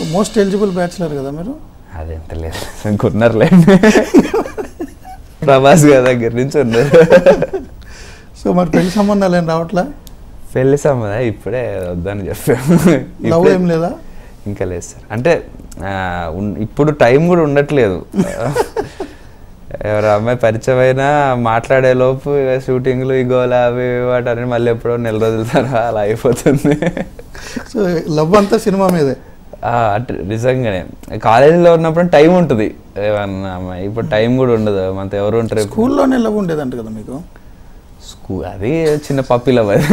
Most eligible bachelor కదా మీరు అదెంత లేదు ఇంకున్నారులే ప్రభాస్ గారి దగ్గర నుంచి ఉన్నారు సో మరి పెళ్లి సంబంధాలు ఏం రావట్లా పెళ్లి సంబంధం ఇప్పుడే వద్దని చెప్పాము లవ్ ఇప్పుడే- ఏం లేదా ఇంకా లేదు సార్ అంటే ఆ, ఉన్- ఇప్పుడు టైం కూడా ఉండట్లేదు ఎవరు అమ్మాయి పరిచయం అయినా మాట్లాడే లోపు ఇక షూటింగ్లు ఈ గోల అవి ఇవి వాటి అని మళ్ళీ ఎప్పుడో నెల రోజుల తర్వాత అలా అయిపోతుంది సో లవ్ అంతా సినిమా మీదే ఆ, అంటే నిజంగానే కాలేజీలో ఉన్నప్పుడు టైం ఉంటుంది ఏమన్నా అమ్మాయి ఇప్పుడు టైం కూడా ఉండదు మనతో ఎవరు ఉంటారు స్కూల్లోనే లవ్ ఉండేదంట కదా మీకు స్కూల్ అది చిన్న పప్పి లవ్ అది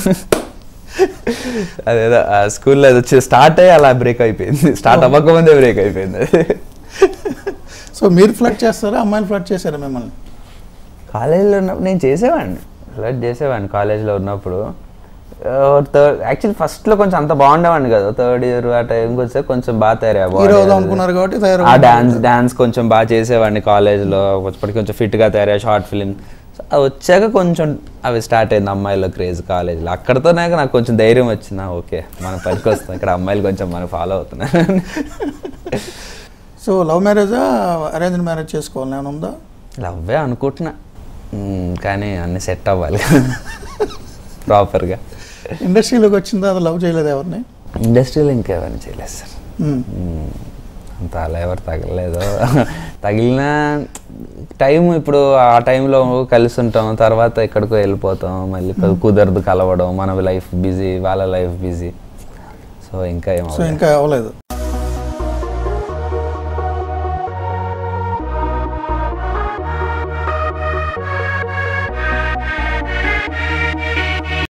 అదేదో ఆ స్కూల్లో అది వచ్చి స్టార్ట్ అయ్యి అలా బ్రేక్ అయిపోయింది స్టార్ట్ అవ్వకముందే బ్రేక్ అయిపోయింది అది సో మీరు ఫ్లడ్ చేస్తారా అమ్మాయిలు ఫ్లడ్ చేశారా మిమ్మల్ని కాలేజీలో ఉన్నప్పుడు నేను చేసేవాడిని ఫ్లడ్ చేసేవాడిని కాలేజీలో ఉన్నప్పుడు థర్డ్ యాక్చువల్లీ ఫస్ట్లో కొంచెం అంత బాగుండేవాడిని కదా థర్డ్ ఇయర్ ఆ టైంకి వస్తే కొంచెం బాగా తయారు హీరో అవుదాం అనుకున్నారు కాబట్టి తయారు ఆ డాన్స్ డాన్స్ కొంచెం బాగా చేసేవాడిని కాలేజ్లో ఇప్పటికి కొంచెం ఫిట్గా తయారయ్యా షార్ట్ ఫిలిం అది వచ్చాక కొంచెం అవి స్టార్ట్ అయింది అమ్మాయిల క్రేజ్ కాలేజ్లో అక్కడితోనే నాకు కొంచెం ధైర్యం వచ్చింది ఓకే మనం పనికి వస్తాం ఇక్కడ అమ్మాయిలు కొంచెం మనం ఫాలో అవుతున్నారు సో లవ్ మ్యారేజా అరేంజ్ మ్యారేజ్ చేసుకోవాలని ఏమైనా ఉందా లవ్వే అనుకుంటున్నా మ్మ్, కానీ అన్ని సెట్ అవ్వాలి ప్రాపర్గా ఇండస్ట్రీలోకి వచ్చిన తర్వాత లవ్ చేయలేదు ఎవరిని ఇండస్ట్రీలో ఇంకెవరిని చేయలేదు సార్ మ్మ్. మ్మ్. అంత అలా ఎవరు తగలలేదు తగిలిన టైం ఇప్పుడు ఆ టైంలో కలిసి ఉంటాం తర్వాత ఎక్కడికో వెళ్ళిపోతాం మళ్ళీ కు- కుదరదు కలవడం మన లైఫ్ బిజీ వాళ్ళ లైఫ్ బిజీ సో ఇంకా ఏమో సో ఇంకా అవ్వలేదు